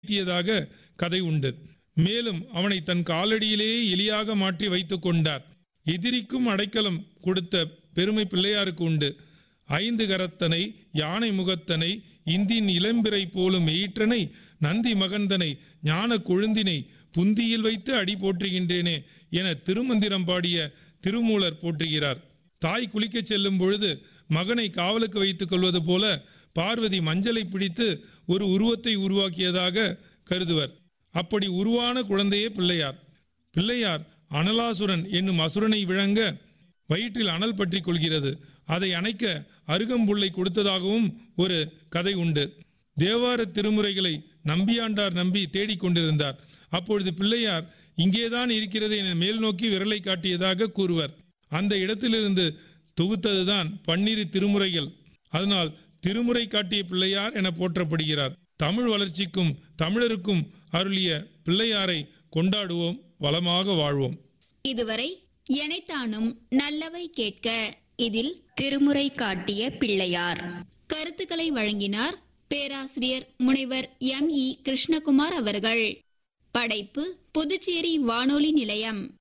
ஈட்டியதாக கதை உண்டு மேலும் அவனை தன் காலடியிலேயே எலியாக மாற்றி வைத்துக் கொண்டார் எதிரிக்கும் அடைக்கலம் கொடுத்த பெருமை பிள்ளையாருக்கு உண்டு ஐந்து கரத்தனை யானை முகத்தனை இந்தின் இளம்பிறை போலும் எயிற்றனை நந்தி மகந்தனை ஞான கொழுந்தினை புந்தியில் வைத்து அடி போற்றுகின்றேனே என திருமந்திரம் பாடிய திருமூலர் போற்றுகிறார் தாய் குளிக்கச் செல்லும் பொழுது மகனை காவலுக்கு வைத்துக் கொள்வது போல பார்வதி மஞ்சளை பிடித்து ஒரு உருவத்தை உருவாக்கியதாக கருதுவர் அப்படி உருவான குழந்தையே பிள்ளையார் பிள்ளையார் அனலாசுரன் என்னும் அசுரனை விளங்க வயிற்றில் அனல் பற்றி கொள்கிறது அதை அணைக்க அருகம்புல்லை கொடுத்ததாகவும் ஒரு கதை உண்டு தேவார திருமுறைகளை நம்பியாண்டார் நம்பி தேடிக் கொண்டிருந்தார் அப்பொழுது பிள்ளையார் இங்கேதான் இருக்கிறது என மேல் நோக்கி விரலை காட்டியதாக கூறுவர் அந்த இடத்திலிருந்து தொகுத்ததுதான் பன்னிரு திருமுறைகள் அதனால் திருமுறை காட்டிய பிள்ளையார் என போற்றப்படுகிறார் தமிழ் வளர்ச்சிக்கும் தமிழருக்கும் அருளிய பிள்ளையாரை கொண்டாடுவோம் வளமாக வாழ்வோம் இதுவரை எனைத்தானும் நல்லவை கேட்க இதில் திருமுறை காட்டிய பிள்ளையார் கருத்துக்களை வழங்கினார் பேராசிரியர் முனைவர் எம் இ கிருஷ்ணகுமார் அவர்கள் படைப்பு புதுச்சேரி வானொலி நிலையம்